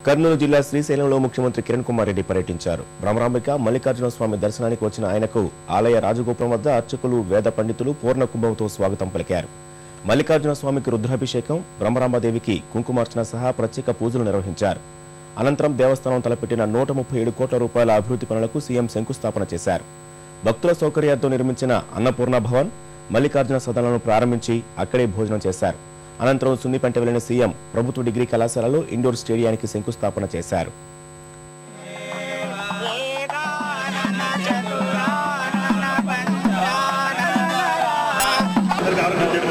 కర్నూలు జిల్లా శ్రీశైలంలో ముఖ్యమంత్రి కిరణ్ కుమార్ రెడ్డి పర్యటించారు భ్రమరాంబిక మల్లికార్జున స్వామి దర్శనానికి వచ్చిన ఆయనకు ఆలయ రాజగోపురం వద్ద అర్చకులు వేద పండితులు పూర్ణ కుంభంతో స్వాగతం పలికారు మల్లికార్జున స్వామికి రుద్రాభిషేకం బ్రహ్మరాంబదేవికి కుంకుమార్చన సహా ప్రత్యేక పూజలు నిర్వహించారు అనంతరం దేవస్థానం తలపెట్టిన నూట ముప్పై ఏడు కోట్ల రూపాయల అభివృద్ధి పనులకు సీఎం శంకుస్థాపన చేశారు భక్తుల సౌకర్యార్థం నిర్మించిన అన్నపూర్ణ భవన్ మల్లికార్జున సదనాలను ప్రారంభించి అక్కడే భోజనం చేశారు అనంతరం సున్నిపెంట వెళ్లిన సీఎం ప్రభుత్వ డిగ్రీ కళాశాలలో ఇండోర్ స్టేడియానికి శంకుస్థాపన చేశారు అందరికి ఆరోగ్యం